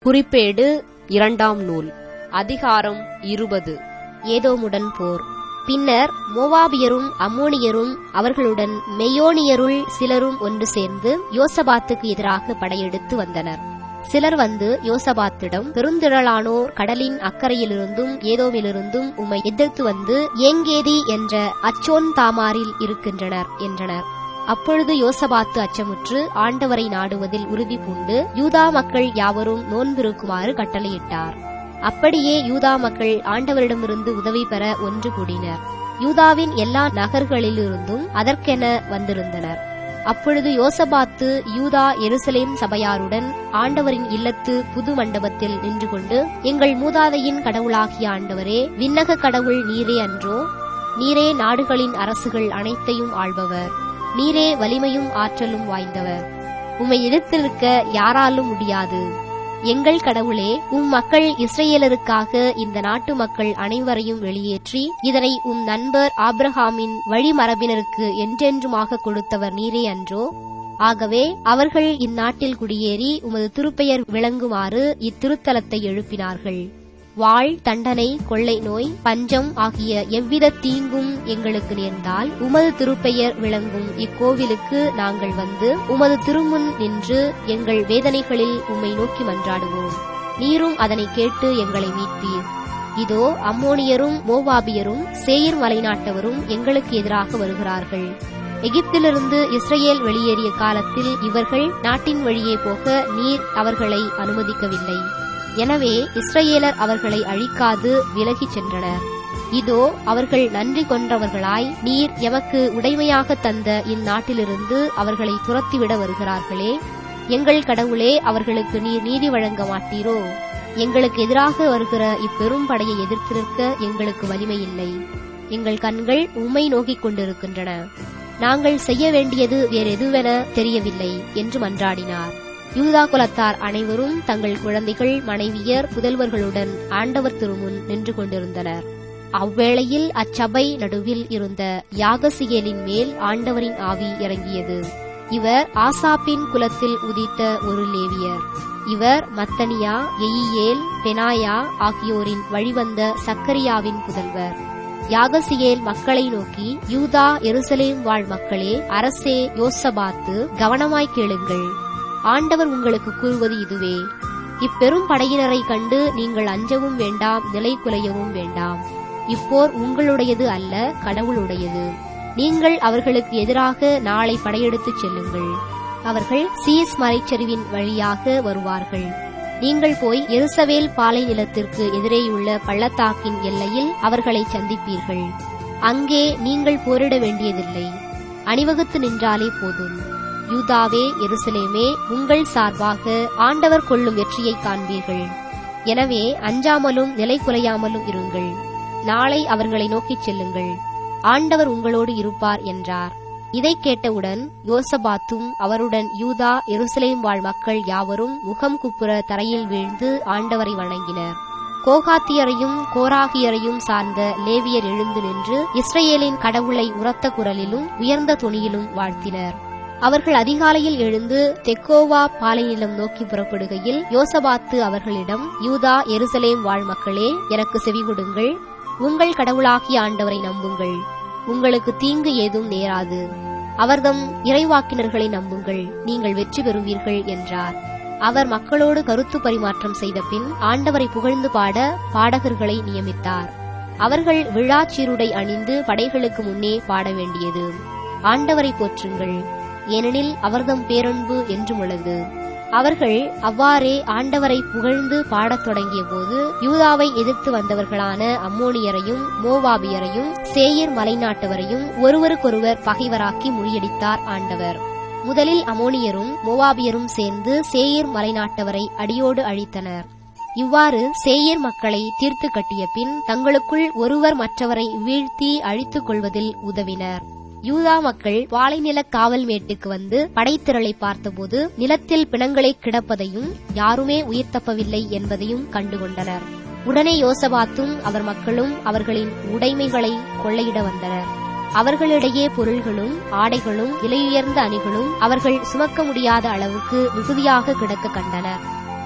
குறிப்பேடு இரண்டாம் நூல் அதிகாரம் இருபது ஏதோமுடன் போர் பின்னர் மோவாபியரும் அம்மோனியரும் அவர்களுடன் மெயோனியருள் சிலரும் ஒன்று சேர்ந்து யோசபாத்துக்கு எதிராக படையெடுத்து வந்தனர் சிலர் வந்து யோசபாத்திடம் பெருந்திரளானோர் கடலின் அக்கறையிலிருந்தும் ஏதோமிலிருந்தும் உம்மை எதிர்த்து வந்து ஏங்கேதி என்ற அச்சோன் தாமாரில் இருக்கின்றனர் என்றனர் அப்பொழுது யோசபாத்து அச்சமுற்று ஆண்டவரை நாடுவதில் உறுதி பூண்டு யூதா மக்கள் யாவரும் நோன்பிருக்குமாறு கட்டளையிட்டார் அப்படியே யூதா மக்கள் ஆண்டவரிடமிருந்து உதவி பெற ஒன்று கூடினர் யூதாவின் எல்லா நகர்களிலிருந்தும் அதற்கென வந்திருந்தனர் அப்பொழுது யோசபாத்து யூதா எருசலேம் சபையாருடன் ஆண்டவரின் இல்லத்து புது மண்டபத்தில் நின்று கொண்டு எங்கள் மூதாதையின் கடவுளாகிய ஆண்டவரே விண்ணக கடவுள் நீரே அன்றோ நீரே நாடுகளின் அரசுகள் அனைத்தையும் ஆள்பவர் நீரே வலிமையும் ஆற்றலும் வாய்ந்தவர் உம்மை எதிர்த்து நிற்க யாராலும் முடியாது எங்கள் கடவுளே உம் மக்கள் இஸ்ரேலருக்காக இந்த நாட்டு மக்கள் அனைவரையும் வெளியேற்றி இதனை உம் நண்பர் ஆப்ரஹாமின் வழிமரபினருக்கு என்றென்றுமாக கொடுத்தவர் நீரே அன்றோ ஆகவே அவர்கள் இந்நாட்டில் குடியேறி உமது திருப்பெயர் விளங்குமாறு இத்திருத்தலத்தை எழுப்பினார்கள் வாழ் தண்டனை கொள்ளை நோய் பஞ்சம் ஆகிய எவ்வித தீங்கும் எங்களுக்கு நேர்ந்தால் உமது திருப்பெயர் விளங்கும் இக்கோவிலுக்கு நாங்கள் வந்து உமது திருமுன் நின்று எங்கள் வேதனைகளில் உம்மை நோக்கி மன்றாடுவோம் நீரும் அதனை கேட்டு எங்களை மீட்பீர் இதோ அம்மோனியரும் மோவாபியரும் சேயிர் மலைநாட்டவரும் எங்களுக்கு எதிராக வருகிறார்கள் எகிப்திலிருந்து இஸ்ரேல் வெளியேறிய காலத்தில் இவர்கள் நாட்டின் வழியே போக நீர் அவர்களை அனுமதிக்கவில்லை எனவே இஸ்ரேலர் அவர்களை அழிக்காது விலகிச் சென்றனர் இதோ அவர்கள் நன்றி கொன்றவர்களாய் நீர் எமக்கு உடைமையாக தந்த இந்நாட்டிலிருந்து அவர்களை துரத்திவிட வருகிறார்களே எங்கள் கடவுளே அவர்களுக்கு நீர் நீதி வழங்க மாட்டீரோ எங்களுக்கு எதிராக வருகிற இப்பெரும் படையை எதிர்த்து நிற்க எங்களுக்கு வலிமை இல்லை எங்கள் கண்கள் உம்மை நோக்கிக் கொண்டிருக்கின்றன நாங்கள் செய்ய வேண்டியது வேறெதுவென தெரியவில்லை என்று மன்றாடினார் யூதா குலத்தார் அனைவரும் தங்கள் குழந்தைகள் மனைவியர் புதல்வர்களுடன் ஆண்டவர் திருமுன் நின்று கொண்டிருந்தனர் அவ்வேளையில் அச்சபை நடுவில் இருந்த யாகசியலின் மேல் ஆண்டவரின் ஆவி இறங்கியது இவர் ஆசாப்பின் குலத்தில் உதித்த ஒரு லேவியர் இவர் மத்தனியா எயியேல் பெனாயா ஆகியோரின் வழிவந்த சக்கரியாவின் புதல்வர் யாகசியேல் மக்களை நோக்கி யூதா எருசலேம் வாழ் மக்களே அரசே யோசபாத்து கவனமாய் கேளுங்கள் ஆண்டவர் உங்களுக்கு கூறுவது இதுவே இப்பெரும் படையினரை கண்டு நீங்கள் அஞ்சவும் வேண்டாம் நிலை குலையவும் வேண்டாம் இப்போர் உங்களுடையது அல்ல கடவுளுடையது நீங்கள் அவர்களுக்கு எதிராக நாளை படையெடுத்துச் செல்லுங்கள் அவர்கள் சீஸ் மலைச்சரிவின் வழியாக வருவார்கள் நீங்கள் போய் எருசவேல் பாலை நிலத்திற்கு எதிரேயுள்ள பள்ளத்தாக்கின் எல்லையில் அவர்களை சந்திப்பீர்கள் அங்கே நீங்கள் போரிட வேண்டியதில்லை அணிவகுத்து நின்றாலே போதும் யூதாவே எருசலேமே உங்கள் சார்பாக ஆண்டவர் கொள்ளும் வெற்றியை காண்பீர்கள் எனவே அஞ்சாமலும் நிலை குலையாமலும் இருங்கள் நாளை அவர்களை நோக்கிச் செல்லுங்கள் ஆண்டவர் உங்களோடு இருப்பார் என்றார் இதை கேட்டவுடன் யோசபாத்தும் அவருடன் யூதா எருசலேம் வாழ் மக்கள் யாவரும் முகம் குப்புற தரையில் வீழ்ந்து ஆண்டவரை வணங்கினர் கோகாத்தியரையும் கோராகியரையும் சார்ந்த லேவியர் எழுந்து நின்று இஸ்ரேலின் கடவுளை உரத்த குரலிலும் உயர்ந்த துணியிலும் வாழ்த்தினர் அவர்கள் அதிகாலையில் எழுந்து தெக்கோவா பாலைநிலம் நோக்கி புறப்படுகையில் யோசபாத்து அவர்களிடம் யூதா எருசலேம் வாழ் மக்களே எனக்கு செவி கொடுங்கள் உங்கள் கடவுளாகிய ஆண்டவரை நம்புங்கள் உங்களுக்கு தீங்கு ஏதும் நேராது அவர்தம் இறைவாக்கினர்களை நம்புங்கள் நீங்கள் வெற்றி பெறுவீர்கள் என்றார் அவர் மக்களோடு கருத்து பரிமாற்றம் செய்த பின் ஆண்டவரை புகழ்ந்து பாட பாடகர்களை நியமித்தார் அவர்கள் விழா சீருடை அணிந்து படைகளுக்கு முன்னே பாட வேண்டியது ஆண்டவரை போற்றுங்கள் ஏனெனில் அவர்தம் பேரன்பு என்றும் உள்ளது அவர்கள் அவ்வாறே ஆண்டவரை புகழ்ந்து பாடத் தொடங்கிய போது யூதாவை எதிர்த்து வந்தவர்களான அம்மோனியரையும் மோவாபியரையும் சேயர் மலைநாட்டவரையும் ஒருவருக்கொருவர் பகைவராக்கி முறியடித்தார் ஆண்டவர் முதலில் அமோனியரும் மோவாபியரும் சேர்ந்து சேயர் மலைநாட்டவரை அடியோடு அழித்தனர் இவ்வாறு சேயர் மக்களை தீர்த்து கட்டிய பின் தங்களுக்குள் ஒருவர் மற்றவரை வீழ்த்தி அழித்துக் கொள்வதில் உதவினர் யூதா மக்கள் வாழைநில காவல் மேட்டுக்கு வந்து படைத்திரளை பார்த்தபோது நிலத்தில் பிணங்களை கிடப்பதையும் யாருமே உயிர் தப்பவில்லை என்பதையும் கண்டுகொண்டனர் உடனே யோசபாத்தும் அவர் மக்களும் அவர்களின் உடைமைகளை கொள்ளையிட வந்தனர் அவர்களிடையே பொருள்களும் ஆடைகளும் விலையுயர்ந்த அணிகளும் அவர்கள் சுமக்க முடியாத அளவுக்கு மிகுதியாக கிடக்க கண்டனர்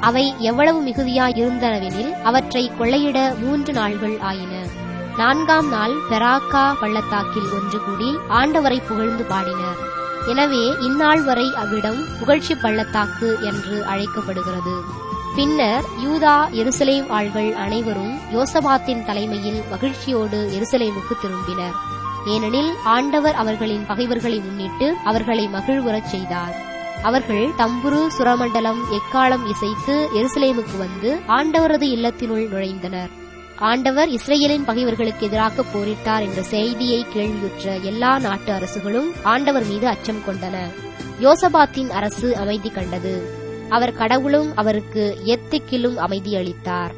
அவை எவ்வளவு மிகுதியாய் இருந்தனவெனில் அவற்றை கொள்ளையிட மூன்று நாள்கள் ஆயின நான்காம் நாள் பெராக்கா பள்ளத்தாக்கில் ஒன்று கூடி ஆண்டவரை புகழ்ந்து பாடினர் எனவே இந்நாள் வரை அவ்விடம் புகழ்ச்சி பள்ளத்தாக்கு என்று அழைக்கப்படுகிறது பின்னர் யூதா எருசலேம் ஆள்கள் அனைவரும் யோசபாத்தின் தலைமையில் மகிழ்ச்சியோடு எருசலேமுக்கு திரும்பினர் ஏனெனில் ஆண்டவர் அவர்களின் பகைவர்களை முன்னிட்டு அவர்களை மகிழ்வுறச் செய்தார் அவர்கள் தம்புரு சுரமண்டலம் எக்காலம் இசைத்து எருசலேமுக்கு வந்து ஆண்டவரது இல்லத்தினுள் நுழைந்தனர் ஆண்டவர் இஸ்ரேலின் பகைவர்களுக்கு எதிராக போரிட்டார் என்ற செய்தியை கேள்வியுற்ற எல்லா நாட்டு அரசுகளும் ஆண்டவர் மீது அச்சம் கொண்டன யோசபாத்தின் அரசு அமைதி கண்டது அவர் கடவுளும் அவருக்கு எத்திக்கிலும் அமைதி அளித்தார்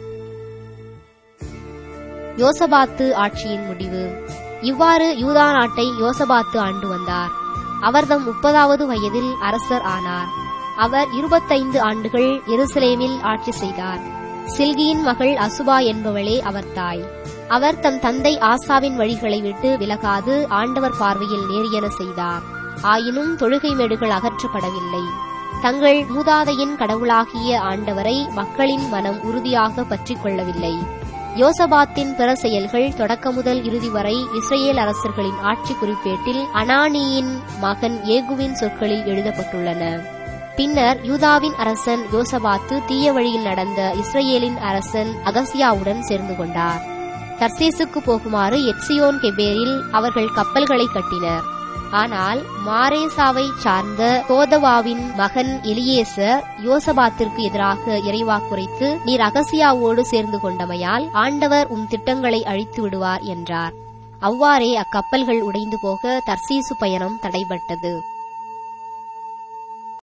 யோசபாத்து ஆட்சியின் முடிவு இவ்வாறு யூதா நாட்டை யோசபாத்து ஆண்டு வந்தார் அவர்தம் முப்பதாவது வயதில் அரசர் ஆனார் அவர் இருபத்தைந்து ஆண்டுகள் எருசலேமில் ஆட்சி செய்தார் சில்கியின் மகள் அசுபா என்பவளே அவர் தாய் அவர் தம் தந்தை ஆசாவின் வழிகளை விட்டு விலகாது ஆண்டவர் பார்வையில் நேரியன செய்தார் ஆயினும் தொழுகை மேடுகள் அகற்றப்படவில்லை தங்கள் மூதாதையின் கடவுளாகிய ஆண்டவரை மக்களின் மனம் உறுதியாக பற்றிக் கொள்ளவில்லை யோசபாத்தின் பிற செயல்கள் தொடக்க முதல் இறுதி வரை இஸ்ரேல் அரசர்களின் ஆட்சி குறிப்பேட்டில் அனானியின் மகன் ஏகுவின் சொற்களில் எழுதப்பட்டுள்ளன பின்னர் யூதாவின் அரசன் யோசபாத்து தீய வழியில் நடந்த இஸ்ரேலின் அரசன் அகசியாவுடன் சேர்ந்து கொண்டார் தர்சேசுக்கு போகுமாறு எப்சியோன் கெபேரில் அவர்கள் கப்பல்களை கட்டினர் ஆனால் மாரேசாவை சார்ந்த கோதவாவின் மகன் எலியேசர் யோசபாத்திற்கு எதிராக இறைவாக்குரைத்து நீர் அகசியாவோடு சேர்ந்து கொண்டமையால் ஆண்டவர் உன் திட்டங்களை அழித்து விடுவார் என்றார் அவ்வாறே அக்கப்பல்கள் உடைந்து போக தர்சீசு பயணம் தடைபட்டது